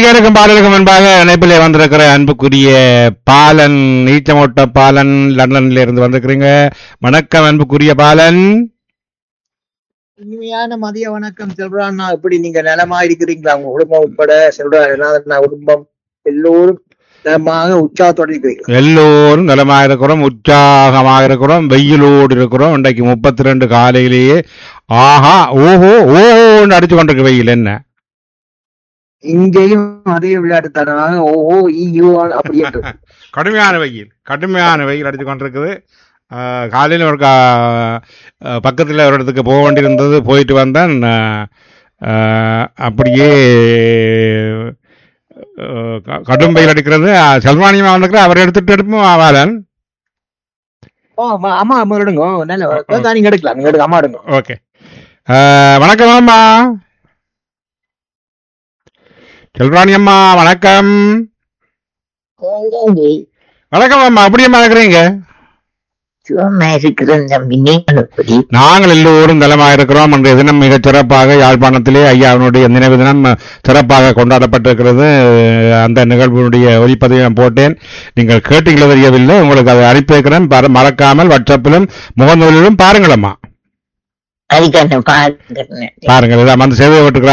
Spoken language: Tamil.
ஐயாருக்கும் பாடலுக்கும் முன்பாக இணைப்பிலே வந்திருக்கிற அன்புக்குரிய பாலன் நீச்சமோட்ட பாலன் லண்டன்ல இருந்து வந்திருக்கிறீங்க வணக்கம் அன்புக்குரிய பாலன் இனிமையான மதிய வணக்கம் செல்வராண்ணா எப்படி நீங்க நலமா இருக்கிறீங்களா உங்க குடும்பம் உட்பட செல்வராண்ணா குடும்பம் எல்லோரும் நலமாக உற்சாகத்தோட இருக்கிறீங்க எல்லோரும் நலமாக இருக்கிறோம் உற்சாகமாக இருக்கிறோம் வெயிலோடு இருக்கிறோம் இன்றைக்கு முப்பத்தி ரெண்டு காலையிலேயே ஆஹா ஓஹோ ஓஹோன்னு அடிச்சு கொண்டிருக்க வெயில் என்ன இங்கேயும் அதே விளையாட்டு தரனாக ஓ ஓ ஈயோ அப்படி என்று கடுமையான வெயில் கடுமையான வெயில் அடிச்சு கொண்டிருக்குது ஆஹ், காலையில ஒரு கா- ஆஹ், பக்கத்துல ஒரு இடத்துக்கு போக வேண்டியிருந்தது போயிட்டு வந்தேன் ஆஹ், ஆஹ், அப்படியே ஆஹ், க- கடும் வெயில் அடிக்கிறது ஆஹ், செல்வானியமா வந்திருக்கிற அவர் எடுத்துட்டு எடுப்போம் ஆவாலன் ஓ அம்மா அம்மா அம்மா எடுங்க நல்ல அதான் நீங்க எடுக்கலாம் நீங்க எடுக்க அம்மா எடுங்க ஓகே ஆஹ், வணக்கம் அம்மா செல்வாணி அம்மா வணக்கம் வணக்கம் அம்மா அப்படியம்மா இருக்கிறீங்க சுகமா இருக்கிறேன் தம்பி நீங்கள் எப்படி நாங்கள் எல்லோரும் நலமாக இருக்கிறோம் இன்றைய தினம் மிகச் சிறப்பாக யாழ்ப்பாணத்திலே ஐயாவினுடைய நினைவு தினம் சிறப்பாக கொண்டாடப்பட்டிருக்கிறது அந்த நிகழ்வினுடைய ஒளிப்பதிவை நான் போட்டேன் நீங்கள் கேட்டீங்களோ தெரியவில்லை உங்களுக்கு அதை அனுப்பி வைக்கிறேன் பர- மறக்காமல் வாட்ஸ்அப்பிலும் முகநூலிலும் பாருங்களம்மா அதுக்கு அந்த பாருங்க பாருங்கள் இதான் வந்து சேவை விட்டுக்கிறேன்